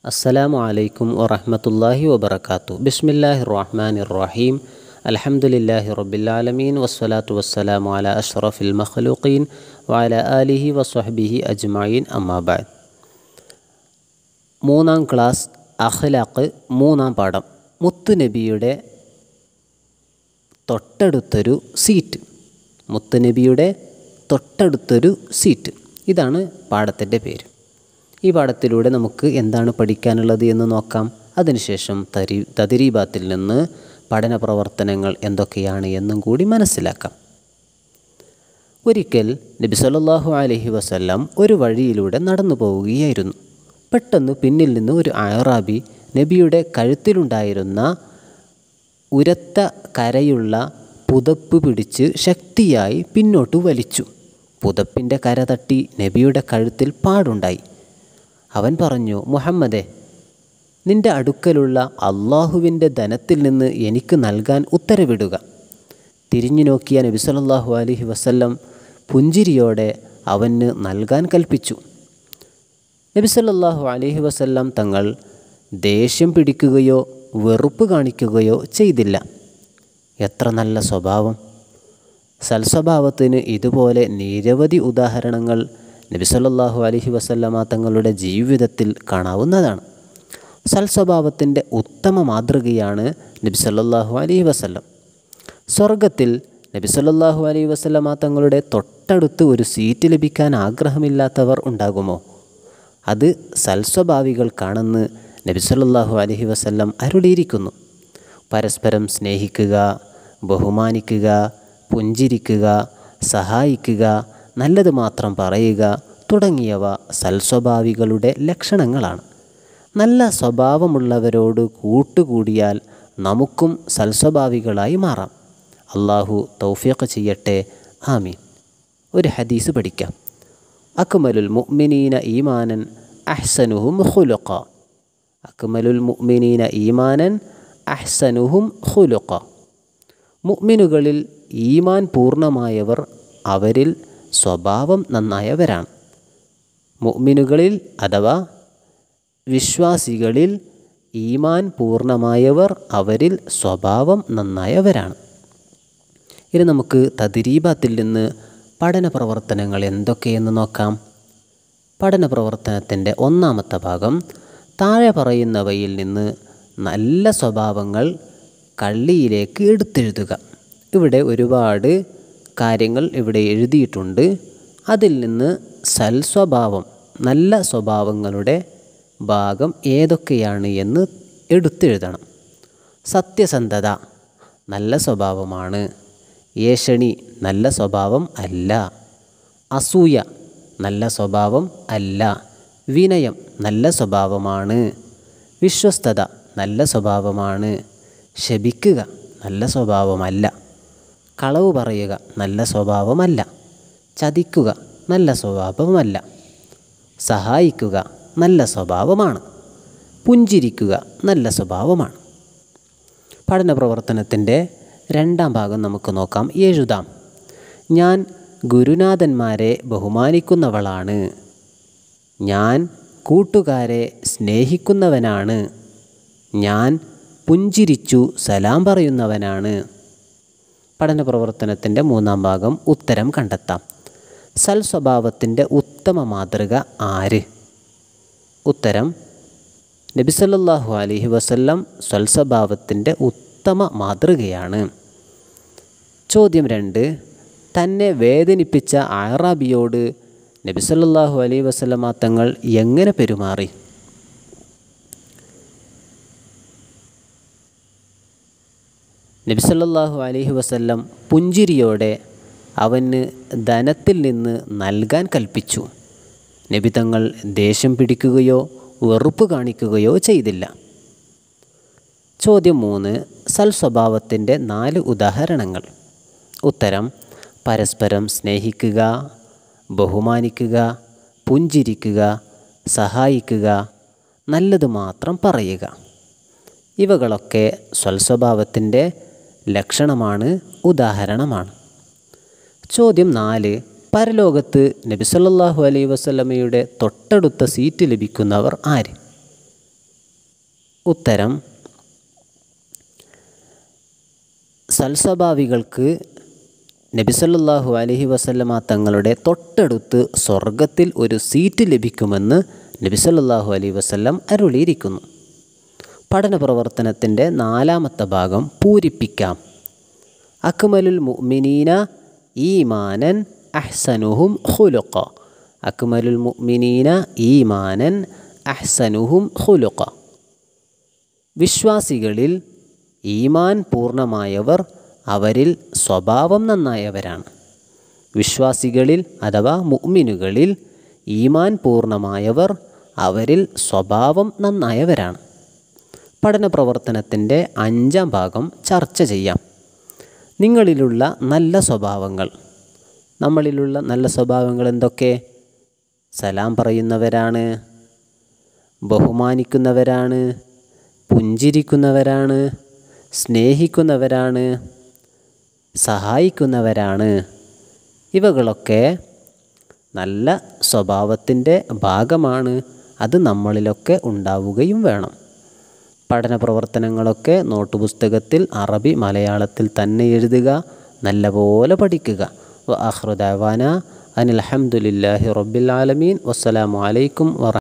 അസ്സലാമു അലൈക്കും വറഹ്മത്തുള്ളാഹി വബറകാത്തു ബിസ്മില്ലാഹി റഹ്മാനി റഹീം അൽഹംദുലില്ലാഹി റബ്ബിൽ ആലമീൻ വസ്സലാത്തു വസ്സലാമു അല അഷ്റഫിൽ മഖ്ലൂഖീൻ വഅല ആലിഹി വസ്വഹ്ബിഹി അജ്മഈൻ അമ്മാ ബഅദ് മൂന്നാം ക്ലാസ് അഖ്ലാഖ് മൂന്നാം പാഠം മുത്തുനബിയുടെ തൊട്ടടുത്തൊരു സീറ്റ് മുത്തുനബിയുടെ തൊട്ടടുത്തൊരു സീറ്റ് ഇതാണ് പാഠത്തിൻ്റെ പേര് ഈ പാഠത്തിലൂടെ നമുക്ക് എന്താണ് പഠിക്കാനുള്ളത് എന്ന് നോക്കാം അതിനുശേഷം തരി തതിരീബാത്തിൽ നിന്ന് പഠന പ്രവർത്തനങ്ങൾ എന്തൊക്കെയാണ് എന്നും കൂടി മനസ്സിലാക്കാം ഒരിക്കൽ നബി സല്ലല്ലാഹു അലൈഹി വസല്ലം ഒരു വഴിയിലൂടെ നടന്നു പോവുകയായിരുന്നു പെട്ടെന്ന് പിന്നിൽ നിന്ന് ഒരു അയറാബി നബിയുടെ കഴുത്തിലുണ്ടായിരുന്ന ഉരത്ത കരയുള്ള പുതപ്പ് പിടിച്ച് ശക്തിയായി പിന്നോട്ട് വലിച്ചു പുതപ്പിൻ്റെ കര തട്ടി നബിയുടെ കഴുത്തിൽ പാടുണ്ടായി അവൻ പറഞ്ഞു മുഹമ്മദേ നിന്റെ അടുക്കലുള്ള അള്ളാഹുവിൻ്റെ ധനത്തിൽ നിന്ന് എനിക്ക് നൽകാൻ ഉത്തരവിടുക തിരിഞ്ഞു നോക്കിയ നബി സല്ലല്ലാഹു അലൈഹി വസല്ലം പുഞ്ചിരിയോടെ അവന് നൽകാൻ കൽപ്പിച്ചു നബി സല്ലല്ലാഹു അലൈഹി വസല്ലം തങ്ങൾ ദേഷ്യം പിടിക്കുകയോ വെറുപ്പ് കാണിക്കുകയോ ചെയ്തില്ല എത്ര നല്ല സ്വഭാവം സൽസ്വഭാവത്തിന് ഇതുപോലെ നിരവധി ഉദാഹരണങ്ങൾ നബി സല്ലല്ലാഹു അലൈഹി വസല്ലമ തങ്ങളുടെ ജീവിതത്തിൽ കാണാവുന്നതാണ് സൽസ്വഭാവത്തിൻ്റെ ഉത്തമ മാതൃകയാണ് നബി സല്ലല്ലാഹു അലൈഹി വസല്ലം സ്വർഗത്തിൽ നബി സല്ലല്ലാഹു അലൈഹി വസല്ലമ തങ്ങളുടെ തൊട്ടടുത്ത് ഒരു സീറ്റ് ലഭിക്കാൻ ആഗ്രഹമില്ലാത്തവർ ഉണ്ടാകുമോ അത് സൽസ്വഭാവികൾക്കാണെന്ന് നബി സല്ലല്ലാഹു അലൈഹി വസല്ലം അരുളിയിരിക്കുന്നു പരസ്പരം സ്നേഹിക്കുക ബഹുമാനിക്കുക പുഞ്ചിരിക്കുക സഹായിക്കുക നല്ലത് മാത്രം പറയുക തുടങ്ങിയവ സൽസ്വഭാവികളുടെ ലക്ഷണങ്ങളാണ് നല്ല സ്വഭാവമുള്ളവരോട് കൂട്ടുകൂടിയാൽ നമുക്കും സൽസ്വഭാവികളായി മാറാം അള്ളാഹു തൗഫീഖ് ചെയ്യട്ടെ ആമീൻ ഒരു ഹദീസ് പഠിക്കാം അക്മലുൽ മുഅ്മിനീന ഈമാനൻ അഹ്സനുഹും ഖുലുഖ അക്മലുൽ മുഅ്മിനീന ഈമാനൻ അഹ്സനുഹും ഖുലുഖ മുഅ്മിനുകളിൽ ഈമാൻ പൂർണ്ണമായവർ അവരിൽ സ്വഭാവം നന്നായവരാണ് മുഅ്മിനുകളിൽ അഥവാ വിശ്വാസികളിൽ ഈമാൻ പൂർണ്ണമായവർ അവരിൽ സ്വഭാവം നന്നായവരാണ് ഇനി നമുക്ക് തദ്രീബാത്തിൽ നിന്ന് പഠന പ്രവർത്തനങ്ങൾ എന്തൊക്കെയെന്ന് നോക്കാം പഠന പ്രവർത്തനത്തിൻ്റെ ഒന്നാമത്തെ ഭാഗം താഴെ പറയുന്നവയിൽ നിന്ന് നല്ല സ്വഭാവങ്ങൾ കള്ളിയിലേക്ക് എടുത്തെഴുതുക ഇവിടെ ഒരുപാട് കാര്യങ്ങൾ ഇവിടെ എഴുതിയിട്ടുണ്ട് അതിൽ നിന്ന് സൽസ്വഭാവം നല്ല സ്വഭാവങ്ങളുടെ ഭാഗം ഏതൊക്കെയാണ് എന്ന് എടുത്തെഴുതണം സത്യസന്ധത നല്ല സ്വഭാവമാണ് ഏഷണി നല്ല സ്വഭാവം അല്ല അസൂയ നല്ല സ്വഭാവം അല്ല വിനയം നല്ല സ്വഭാവമാണ് വിശ്വസ്തത നല്ല സ്വഭാവമാണ് ശപിക്കുക നല്ല സ്വഭാവമല്ല കളവ് പറയുക നല്ല സ്വഭാവമല്ല ചതിക്കുക നല്ല സ്വഭാവമല്ല സഹായിക്കുക നല്ല സ്വഭാവമാണ് പുഞ്ചിരിക്കുക നല്ല സ്വഭാവമാണ് പഠന പ്രവർത്തനത്തിൻ്റെ രണ്ടാം ഭാഗം നമുക്ക് നോക്കാം എഴുതാം ഞാൻ ഗുരുനാഥന്മാരെ ബഹുമാനിക്കുന്നവളാണ് ഞാൻ കൂട്ടുകാരെ സ്നേഹിക്കുന്നവനാണ് ഞാൻ പുഞ്ചിരിച്ചു സലാം പറയുന്നവനാണ് പഠന പ്രവർത്തനത്തിൻ്റെ മൂന്നാം ഭാഗം ഉത്തരം കണ്ടെത്താം സൽസ്വഭാവത്തിൻ്റെ ഉത്തമ മാതൃക ആര് ഉത്തരം നബിസല്ലാഹു അലഹി വസല്ലം സൽസ്വഭാവത്തിൻ്റെ ഉത്തമ മാതൃകയാണ് ചോദ്യം രണ്ട് തന്നെ വേദനിപ്പിച്ച ആറാബിയോട് നബിസല്ലാഹു അലൈഹി വസല്ലമ തങ്ങൾ എങ്ങനെ പെരുമാറി നബിസല്ലാഹു അലൈഹി വസല്ലം പുഞ്ചിരിയോടെ അവന് ധനത്തിൽ നിന്ന് നൽകാൻ കൽപ്പിച്ചു നബി തങ്ങൾ ദേഷ്യം പിടിക്കുകയോ വെറുപ്പ് കാണിക്കുകയോ ചെയ്തില്ല ചോദ്യം മൂന്ന് സൽസ്വഭാവത്തിൻ്റെ നാല് ഉദാഹരണങ്ങൾ ഉത്തരം പരസ്പരം സ്നേഹിക്കുക ബഹുമാനിക്കുക പുഞ്ചിരിക്കുക സഹായിക്കുക നല്ലത് മാത്രം പറയുക ഇവകളൊക്കെ സ്വൽസ്വഭാവത്തിൻ്റെ ലക്ഷണമാണ് ഉദാഹരണമാണ് ചോദ്യം നാല് പരലോകത്ത് നബി സല്ലല്ലാഹു അലൈഹി വസല്ലമയുടെ തൊട്ടടുത്ത സീറ്റ് ലഭിക്കുന്നവർ ആര് ഉത്തരം സൽസ്വഭാവികൾക്ക് നബിസല്ലാഹു അലഹി വസല്ലമ തങ്ങളുടെ തൊട്ടടുത്ത് സ്വർഗത്തിൽ ഒരു സീറ്റ് ലഭിക്കുമെന്ന് നബിസല്ലാഹു അലൈഹി വസല്ലം അരുളിയിരിക്കുന്നു പഠന പ്രവർത്തനത്തിൻ്റെ നാലാമത്തെ ഭാഗം പൂരിപ്പിക്കാം അക്മലുൽ മുഅ്മിനീന ഈമാനൻ അഹ്സനുഹും ഖുലുഖ അക്മലുൽ മുഅ്മിനീന ഈമാനൻ അഹ്സനുഹും ഖുലുഖ വിശ്വാസികളിൽ ഈമാൻ പൂർണ്ണമായവർ അവരിൽ സ്വഭാവം നന്നായവരാണ് വിശ്വാസികളിൽ അഥവാ മുഅ്മിനുകളിൽ ഈമാൻ പൂർണ്ണമായവർ അവരിൽ സ്വഭാവം നന്നായവരാണ് പഠന പ്രവർത്തനത്തിൻ്റെ അഞ്ചാം ഭാഗം ചർച്ച ചെയ്യാം നിങ്ങളിലുള്ള നല്ല സ്വഭാവങ്ങൾ നമ്മളിലുള്ള നല്ല സ്വഭാവങ്ങൾ എന്തൊക്കെ സലാം പറയുന്നവരാണ് ബഹുമാനിക്കുന്നവരാണ് പുഞ്ചിരിക്കുന്നവരാണ് സ്നേഹിക്കുന്നവരാണ് സഹായിക്കുന്നവരാണ് ഇവകളൊക്കെ നല്ല സ്വഭാവത്തിൻ്റെ ഭാഗമാണ് അത് നമ്മളിലൊക്കെ ഉണ്ടാവുകയും വേണം പഠന പ്രവർത്തനങ്ങളൊക്കെ നോട്ട് പുസ്തകത്തിൽ അറബി മലയാളത്തിൽ തന്നെ എഴുതുക നല്ലപോലെ പഠിക്കുക വ ആഹ്റുദാവാന അനിൽ അഹമ്മദില്ലാഹി റബ്ബിൽ ആലമീൻ വസ്സലാമു അലൈക്കും വറ